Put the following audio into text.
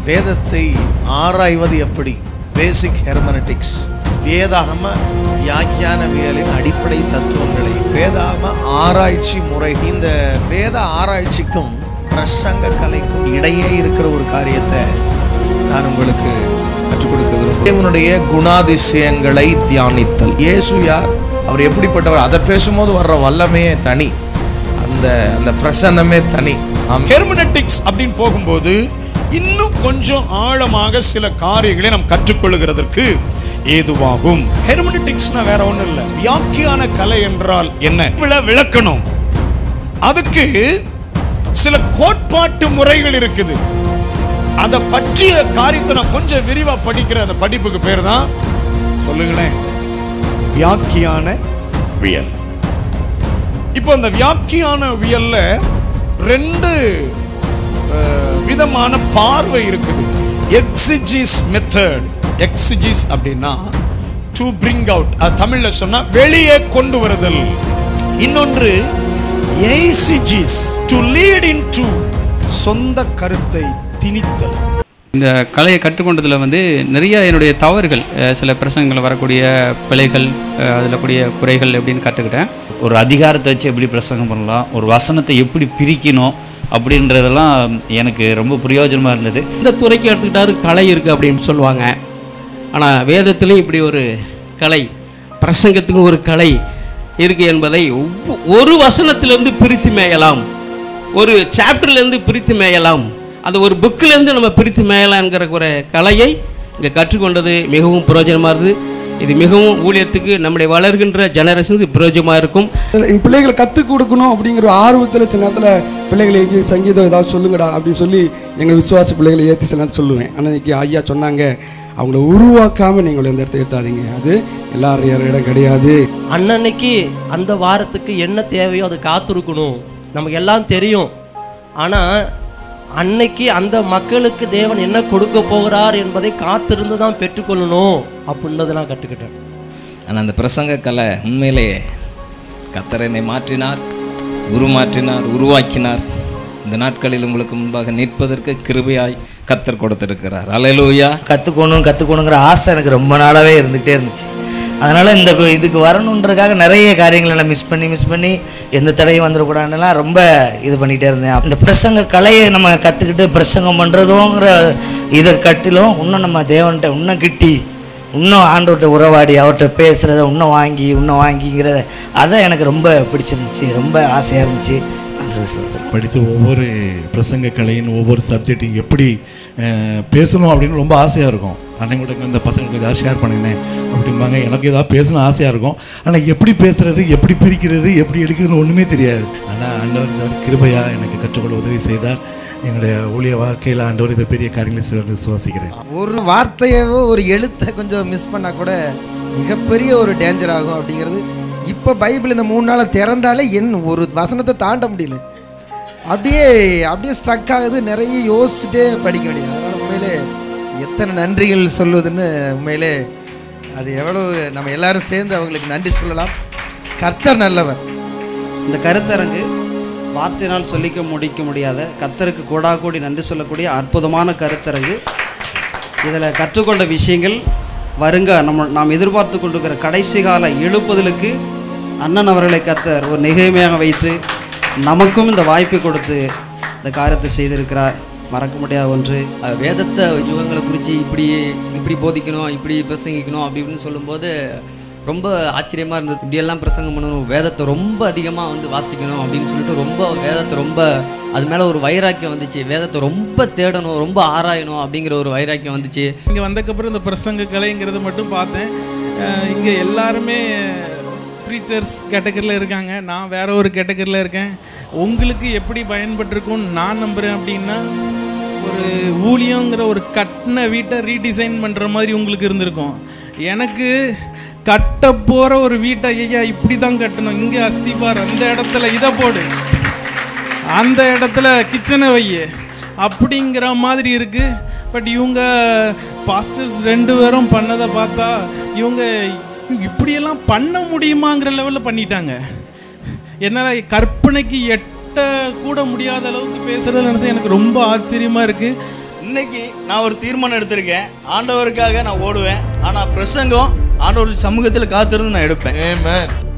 வேதத்தை ஆராய்வது எப்படி பேசிக் ஹெர்மனட்டிக்ஸ் வேதாகம வியாக்கியானவியலின் அடிப்படை தத்துவங்களை வேதாகம ஆராய்ச்சி முறை இந்த வேத ஆராய்ச்சிக்கும் பிரசங்க கலைக்கும் இடையே இருக்கிற ஒரு காரியத்தை நான் உங்களுக்கு கற்றுக் கொடுக்க விரும்புகிறேன் தேவனுடைய குணாதிசயங்களை தியானித்தல் இயேசு யார் அவர் எப்படிப்பட்டவர் அதை பேசும்போது வர்ற வல்லமே தனி அந்த அந்த பிரசன்னமே தனி ஆமென். ஹெர்மனட்டிக்ஸ் அப்படின்னு போகும்போது இன்னும் கொஞ்சம் ஆழமாக சில காரியங்களை நாம் கற்றுக்கொள்ளுகிறதற்கு ஏதுவாகும் ஹெர்மனட்டிக்ஸ்னா வேற ஒண்ணும் இல்லை வியாக்கியான கலை என்றால் என்ன விள விளக்கணும் அதுக்கு சில கோட்பாட்டு முறைகள் இருக்குது அதை பற்றிய காரியத்தை நான் கொஞ்சம் விரிவா படிக்கிற அந்த படிப்புக்கு பேர் தான் சொல்லுங்களேன் வியாக்கியான வியல் இப்போ இந்த வியாக்கியான வியல்ல ரெண்டு அஹ், விதமான பார்வை இருக்குது எக்ஸிஜிஸ் மெத்தட் எக்ஸிஜிஸ் அப்படின்னா டு பிரிங் அவுட் அது தமிழ்ல சொன்னா வெளியே கொண்டு வருதல் இன்னொன்று eisegesis to lead in to சொந்த கருத்தை திணித்தல் இந்த கலையை கற்றுக்கொண்டதில் வந்து நிறைய என்னுடைய தவறுகள் அஹ் சில பிரசங்கங்கள் வரக்கூடிய பிழைகள் அஹ் அதில் கூடிய குறைகள் எப்படின்னு கற்றுக்கிட்டேன் ஒரு அதிகாரத்தை வச்சு எப்படி பிரசங்கம் பண்ணலாம் ஒரு வசனத்தை எப்படி பிரிக்கணும் அப்படின்றதெல்லாம் எனக்கு ரொம்ப பிரயோஜனமாக இருந்தது இந்த துறைக்கு எடுத்துக்கிட்டாரு கலை இருக்குது அப்படின்னு சொல்லுவாங்க ஆனால் வேதத்துலேயும் இப்படி ஒரு கலை பிரசங்கத்துக்கும் ஒரு கலை இருக்குது என்பதை ஒவ்வொ- ஒரு வசனத்திலிருந்து பிரித்து மேயலாம் ஒரு சாப்டர்லேருந்து பிரித்து மேயலாம் அந்த ஒரு புக்கிலேருந்து நம்ம பிரித்து மேயலாம்ங்கிற ஒரு கலையை இங்கே கற்றுக்கொண்டது மிகவும் பிரயோஜனமாக இருக்குது இது மிகவும் ஊழியத்துக்கு நம்முடைய வளர்கின்ற ஜெனரேஷனுக்கு பிரயோஜனமாக இருக்கும் என் பிள்ளைகளை கற்றுக் கொடுக்கணும் அப்படிங்கிற ஆர்வத்தில் சில நேரத்தில் பிள்ளைகளை எங்கேயும் சங்கீதம் ஏதாவது சொல்லுங்கடா அப்படின்னு சொல்லி எங்கள் விசுவாச பிள்ளைகளை ஏற்றி சில நேரத்தில் சொல்லுவேன் அன்னைக்கு ஐயா சொன்னாங்க அவங்கள உருவாக்காமல் நீங்கள் இந்த இடத்த ஏற்றாதீங்க அது எல்லாரும் இடம் கிடையாது அன்னன்னைக்கு அந்த வாரத்துக்கு என்ன தேவையோ அதை காத்திருக்கணும் நமக்கு எல்லாம் தெரியும் ஆனால் அன்னைக்கு அந்த மக்களுக்கு தேவன் என்ன கொடுக்க போகிறார் என்பதை காத்திருந்து தான் பெற்றுக்கொள்ளணும் அப்படின்றத நான் கற்றுக்கிட்டேன் ஆனால் அந்த பிரசங்க கலை உண்மையிலேயே கத்தர் என்னை மாற்றினார் உருமாற்றினார் உருவாக்கினார் இந்த நாட்களில் உங்களுக்கு முன்பாக நிற்பதற்கு கிருபையாய் கத்தர் கொடுத்திருக்கிறார் அலையலூயா கற்றுக்கணும் கற்றுக்கணுங்கிற ஆசை எனக்கு ரொம்ப நாளாகவே இருந்துகிட்டே இருந்துச்சு அதனால் இந்த கு- இதுக்கு வரணுன்றதுக்காக நிறைய காரியங்களை நான் மிஸ் பண்ணி மிஸ் பண்ணி எந்த தடையும் வந்துடக்கூடாதுலாம் ரொம்ப இது பண்ணிகிட்டே இருந்தேன் இந்த பிரசங்க கலையை நம்ம கற்றுக்கிட்டு பிரசங்கம் பண்ணுறதுங்கிற இதை கட்டிலும் இன்னும் நம்ம தேவன்கிட்ட இன்னும் கிட்டி இன்னும் ஆண்டவர்கிட்ட உறவாடி அவர்கிட்ட பேசுகிறத இன்னும் வாங்கி இன்னும் வாங்கிங்கிறத அதை எனக்கு ரொம்ப பிடிச்சிருந்துச்சு ரொம்ப ஆசையாக இருந்துச்சு நன்றி சோதரன் படித்த ஒவ்வொரு பிரசங்க கலையின் ஒவ்வொரு சப்ஜெக்டையும் எப்படி அஹ், பேசணும் அப்படின்னு ரொம்ப ஆசையாக இருக்கும் அன்னைக்கு கூட இந்த பசங்களுக்கு ஏதாவது ஷேர் பண்ணினேன் அப்படிம்பாங்க எனக்கு ஏதாவது பேசணும் ஆசையாக இருக்கும் ஆனால் எப்படி பேசுறது எப்படி பிரிக்கிறது எப்படி எடுக்கிறதுன்னு ஒன்றுமே தெரியாது ஆனால் ஆண்டவர் இந்த ஒரு கிருபையா எனக்கு கற்றுக்கொள்ள உதவி செய்தார் என்னுடைய ஊழிய வாழ்க்கையில் ஆண்டவர் இதை பெரிய காரியங்களை செய்வார்னு விசுவாசிக்கிறேன் ஒரு வார்த்தையவோ ஒரு எழுத்தை கொஞ்சம் மிஸ் பண்ணால் கூட மிகப்பெரிய ஒரு டேஞ்சர் ஆகும் அப்படிங்கிறது இப்போ பைபிள் இந்த மூணு நாளை திறந்தாலே என் ஒரு வசனத்தை தாண்ட முடியல அப்படியே அப்படியே ஸ்ட்ரக் ஆகுது நிறைய யோசிச்சுட்டே படிக்க வேண்டியது அதனால் உண்மையிலே எத்தனை நன்றிகள் சொல்லுவதுன்னு உண்மையிலே அது எவ்வளோ நம்ம எல்லாரும் சேர்ந்து அவங்களுக்கு நன்றி சொல்லலாம் கர்த்தர் நல்லவர் இந்த கருத்தரங்கு வார்த்தையினால் சொல்லிக்க முடிக்க முடியாத கர்த்தருக்கு கோடா கோடி நன்றி சொல்லக்கூடிய அற்புதமான கருத்தரங்கு இதில் கற்றுக்கொண்ட விஷயங்கள் வருங்க நம்ம நாம் எதிர்பார்த்து கொண்டிருக்கிற கடைசி கால எழுப்புதலுக்கு அண்ணன் அவர்களை கத்தர் ஒரு நிகழ்மையாக வைத்து நமக்கும் இந்த வாய்ப்பை கொடுத்து இந்த காரியத்தை செய்திருக்கிறார் மறக்க முடியாத ஒன்று அஹ் வேதத்தை யுகங்களை குறித்து இப்படி இப்படி போதிக்கணும் இப்படி பிரசங்கிக்கணும் அப்படி இப்படின்னு சொல்லும்போது ரொம்ப ஆச்சரியமாக இருந்தது இப்படியெல்லாம் பிரசங்கம் பண்ணணும் வேதத்தை ரொம்ப அதிகமாக வந்து வாசிக்கணும் அப்படின்னு சொல்லிட்டு ரொம்ப வேதத்தை ரொம்ப அது மேலே ஒரு வைராக்கியம் வந்துச்சு வேதத்தை ரொம்ப தேடணும் ரொம்ப ஆராயணும் அப்படிங்கிற ஒரு வைராக்கியம் வந்துச்சு இங்கே வந்தக்கப்புறம் இந்த பிரசங்க கலைங்கிறது மட்டும் பார்த்தேன் இங்கே எல்லாருமே ப்ரீச்சர்ஸ் கேட்டகரியில் இருக்காங்க நான் வேற ஒரு கேட்டகரியில் இருக்கேன் உங்களுக்கு எப்படி பயன்பட்டிருக்கும்னு நான் நம்புகிறேன் அப்படின்னா ஒரு ஊழியங்கிற ஒரு கட்டின வீட்டை ரீடிசைன் பண்ணுற மாதிரி உங்களுக்கு இருந்திருக்கும் எனக்கு கட்ட போகிற ஒரு வீட்டை ஐயா இப்படி தான் கட்டணும் இங்கே அஸ்திபார் அந்த இடத்துல இதை போடு அந்த இடத்துல கிச்சனை வை அப்படிங்கிற மாதிரி இருக்குது பட் இவங்க பாஸ்டர்ஸ் ரெண்டு பேரும் பண்ணதை பார்த்தா இவங்க இப்படியெல்லாம் பண்ண முடியுமாங்கிற லெவலில் பண்ணிட்டாங்க என்னால் கற்பனைக்கு எட்ட கூட முடியாத அளவுக்கு பேசுகிறத நினச்சா எனக்கு ரொம்ப ஆச்சரியமாக இருக்குது இன்னைக்கு நான் ஒரு தீர்மானம் எடுத்திருக்கேன் ஆண்டவருக்காக நான் ஓடுவேன் ஆனால் பிரசங்கம் ஆண்டவர் சமூகத்தில் காத்திருந்து நான் எடுப்பேன்